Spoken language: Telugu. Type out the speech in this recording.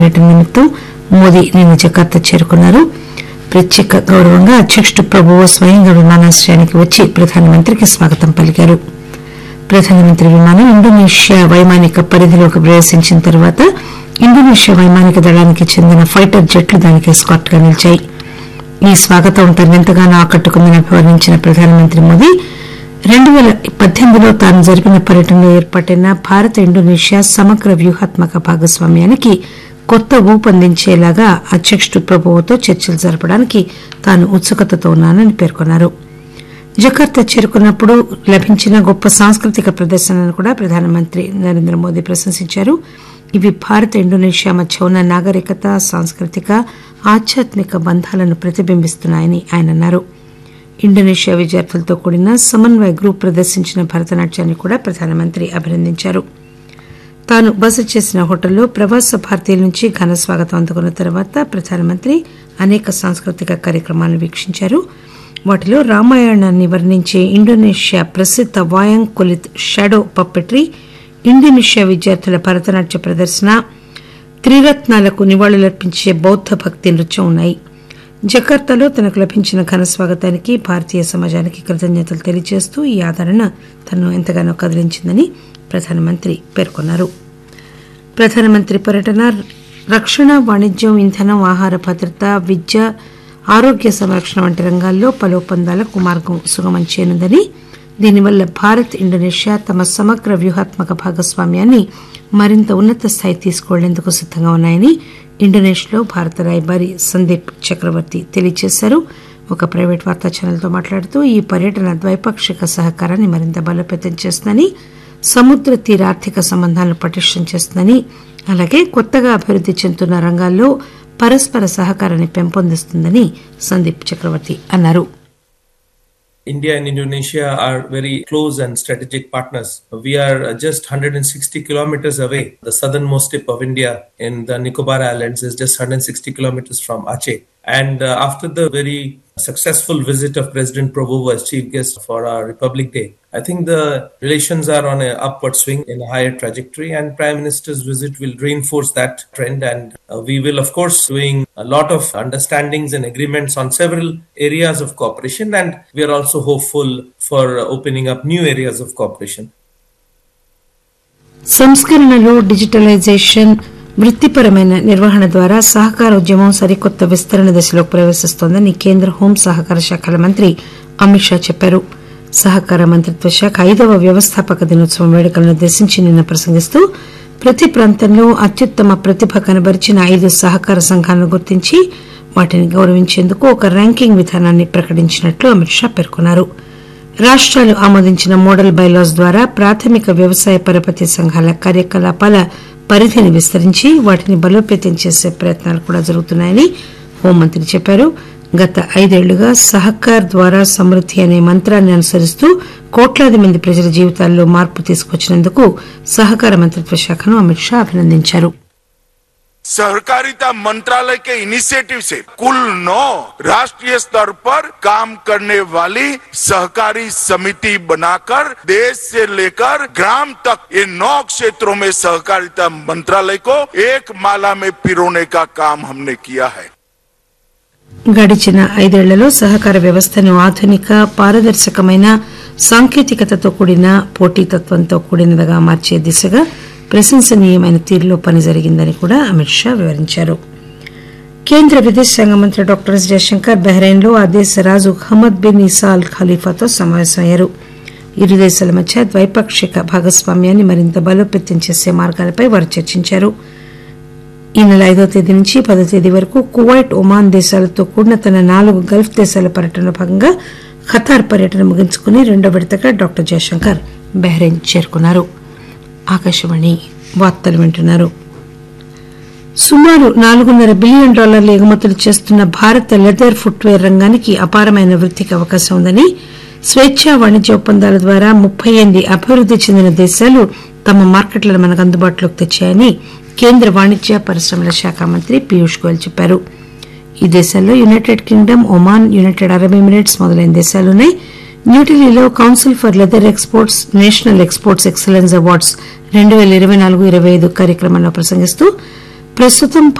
పర్యటన నిమిత్తం మోదీ నిన్న జకార్తా చేరుకున్నారు ప్రత్యేక గౌరవంగా అధ్యకుడు ప్రభువు స్వయంగా విమానాశ్రయానికి వచ్చి ప్రధానమంత్రికి స్వాగతం పలికారు ప్రధానమంత్రి విమానం ఇండోనేషియా వైమానిక పరిధిలోకి ప్రవేశించిన తర్వాత ఇండోనేషియా వైమానిక దళానికి చెందిన ఫైటర్ జెట్లు దానికి ఎస్కార్ట్ గా నిలిచాయి ఈ స్వాగతం తనెంతగానో ఆకట్టుకుందని అభివర్ణించిన ప్రధానమంత్రి మోదీ రెండు పేల పద్దెనిమిదిలో తాను జరిపిన పర్యటనలో ఏర్పాటైన భారత ఇండోనేషియా సమగ్ర వ్యూహాత్మక భాగస్వామ్యానికి కొత్త ఊపందించేలాగా అధ్యకుడు ప్రభువుతో చర్చలు జరపడానికి తాను ఉత్సుకతతో ఉన్నానని పేర్కొన్నారు జకార్తా చేరుకున్నప్పుడు లభించిన గొప్ప సాంస్కృతిక ప్రదర్శనను కూడా ప్రధానమంత్రి నరేంద్ర మోదీ ప్రశంసించారు ఇవి భారత ఇండోనేషియా మధ్య ఉన్న నాగరికత సాంస్కృతిక ఆధ్యాత్మిక బంధాలను ప్రతిబింబిస్తున్నాయని ఆయన అన్నారు ఇండోనేషియా విద్యార్థులతో కూడిన సమన్వయ గ్రూప్ ప్రదర్శించిన భరతనాట్యాన్ని కూడా ప్రధానమంత్రి అభినందించారు తాను బస చేసిన హోటల్లో ప్రవాస భారతీయుల నుంచి ఘన స్వాగతం అందుకున్న తర్వాత ప్రధానమంత్రి అనేక సాంస్కృతిక కార్యక్రమాలను వీక్షించారు వాటిలో రామాయణాన్ని వర్ణించే ఇండోనేషియా ప్రసిద్ధ Wayang Kulit shadow puppetry Indonesia విద్యార్థుల భరతనాట్య ప్రదర్శన త్రిరత్నాలకు నివాళులర్పించే బౌద్ధ భక్తి నృత్యం ఉన్నాయి జకార్తాలో తనకు లభించిన ఘన స్వాగతానికి భారతీయ సమాజానికి కృతజ్ఞతలు తెలియజేస్తూ ఈ ఆదరణ తనను ఎంతగానో కదిలించిందని ప్రధానమంత్రి పేర్కొన్నారు ప్రధానమంత్రి పర్యటన రక్షణ వాణిజ్యం ఇంధనం ఆహార భద్రత విద్య ఆరోగ్య సంరక్షణ వంటి రంగాల్లో పలు ఒప్పందాలకు మార్గం సుగమం చేయనుందని దీనివల్ల భారత్ ఇండోనేషియా తమ సమగ్ర వ్యూహాత్మక భాగస్వామ్యాన్ని మరింత ఉన్నత స్థాయి తీసుకువెళ్లేందుకు సిద్దంగా ఉన్నాయని ఇండోనేషియాలో భారత రాయబారి సందీప్ చక్రవర్తి తెలియజేశారు ఒక ప్రైవేట్ వార్తా ఛానల్తో మాట్లాడుతూ ఈ పర్యటన ద్వైపాక్షిక సహకారాన్ని మరింత బలోపేతం చేస్తుందని సముద్ర తీర ఆర్థిక సంబంధాలను పటిష్టం చేస్తుందని అలాగే కొత్తగా అభివృద్ది చెందుతున్న రంగాల్లో పరస్పర సహకారాన్ని పెంపొందిస్తుందని సందీప్ చక్రవర్తి అన్నారు India and Indonesia are very close and strategic partners. We are just 160 kilometers away. The southernmost tip of India in the Nicobar Islands is just 160 kilometers from Aceh. And uh, after the very successful visit of President Prabowo as chief guest for our Republic Day, I think the relations are on an upward swing in a higher trajectory and Prime Minister's visit will reinforce that trend and uh, we will of course doing a lot of understandings and agreements on several areas of cooperation and we are also hopeful for opening up new areas of cooperation. సంస్కరణలు డిజిటలైజేషన్ వృత్తిపరమైన నిర్వహణ ద్వారా సహకార ఉద్యమం సరికొత్త విస్తరణ దశలోకి ప్రవేశిస్తోందని కేంద్ర హోం సహకార శాఖల మంత్రి అమిత్ షా చెప్పారు సహకార మంత్రిత్వ శాఖ ఐదవ వ్యవస్థాపక దినోత్సవం వేడుకలను ఉద్దేశించి నిన్న ప్రసంగిస్తూ ప్రతి ప్రాంతంలో అత్యుత్తమ ప్రతిభ కనబరిచిన ఐదు సహకార సంఘాలను గుర్తించి వాటిని గౌరవించేందుకు ఒక ర్యాంకింగ్ విధానాన్ని ప్రకటించినట్లు అమిత్ షా పేర్కొన్నారు రాష్ట్రాలు ఆమోదించిన మోడల్ బైలాస్ ద్వారా ప్రాథమిక వ్యవసాయ పరపతి సంఘాల కార్యకలాపాల పరిధిని విస్తరించి వాటిని బలోపేతం చేసే ప్రయత్నాలు కూడా జరుగుతున్నాయని హోంమంత్రి చెప్పారు గత ఐదేళ్లుగా సహకార్ ద్వారా సమృద్ది అనే మంత్రాన్ని అనుసరిస్తూ కోట్లాది మంది ప్రజల జీవితాల్లో మార్పు తీసుకొచ్చినందుకు సహకార మంత్రిత్వ శాఖను అమిత్ షా అభినందించారు सहकारिता मंत्रालय के इनिशिएटिव से कुल नौ राष्ट्रीय स्तर पर काम करने वाली सहकारी समिति बनाकर देश से लेकर ग्राम तक ये नौ क्षेत्रों में सहकारिता मंत्रालय को एक माला में पिरोने का काम हमने किया है గడిచిన ఐదేళ్లలో సహకార వ్యవస్థను ఆధునిక పారదర్శకమైన సాంకేతికతతో కూడిన పోటీతత్వంతో కూడినదిగా మార్చే దిశగా ప్రశంసనీయమైన తీరులో పని జరిగిందని కూడా అమిత్ షా వివరించారు కేంద్ర విదేశాంగ మంత్రి డాక్టర్ ఎస్ జయశంకర్ బహ్రెయిన్ లో ఆ దేశ రాజు హమద్ బిన్ ఇసా అల్ ఖలీఫాతో సమావేశమయ్యారు ఇరు దేశాల మధ్య ద్వైపాక్షిక భాగస్వామ్యాన్ని మరింత బలోపేతం చేసే మార్గాలపై వారు చర్చించారు ఈ నెల ఐదో తేదీ నుంచి పదో తేదీ వరకు కువైట్ ఒమాన్ దేశాలతో కూడిన తన నాలుగు గల్ఫ్ దేశాల పర్యటనలో భాగంగా ఖతార్ పర్యటన ముగించుకుని రెండో విడతగా డాక్టర్ జయశంకర్ బహ్రెయిన్ చేరుకున్నారు ఆకాశవాణి వార్తలు వింటున్నారు సుమారు నాలుగున్నర బిలియన్ డాలర్ల ఎగుమతులు చేస్తున్న భారత లెదర్ ఫుట్వేర్ రంగానికి అపారమైన వృద్ధికి అవకాశం ఉందని స్వేచ్ఛా వాణిజ్య ఒప్పందాల ద్వారా ముప్పై ఎనిమిది అభివృద్ది చెందిన దేశాలు తమ మార్కెట్లను మనకు అందుబాటులోకి తెచ్చాయని కేంద్ర వాణిజ్య పరిశ్రమల శాఖ మంత్రి పీయూష్ గోయల్ చెప్పారు ఈ దేశాల్లో United Kingdom Oman United Arab Emirates మొదలైన దేశాలున్నాయి న్యూఢిల్లీలో council for leather exports national exports excellence awards రెండు పేల ఇరవై నాలుగు ఇరవై ఐదు కార్యక్రమంలో ప్రసంగిస్తూ ప్రస్తుతం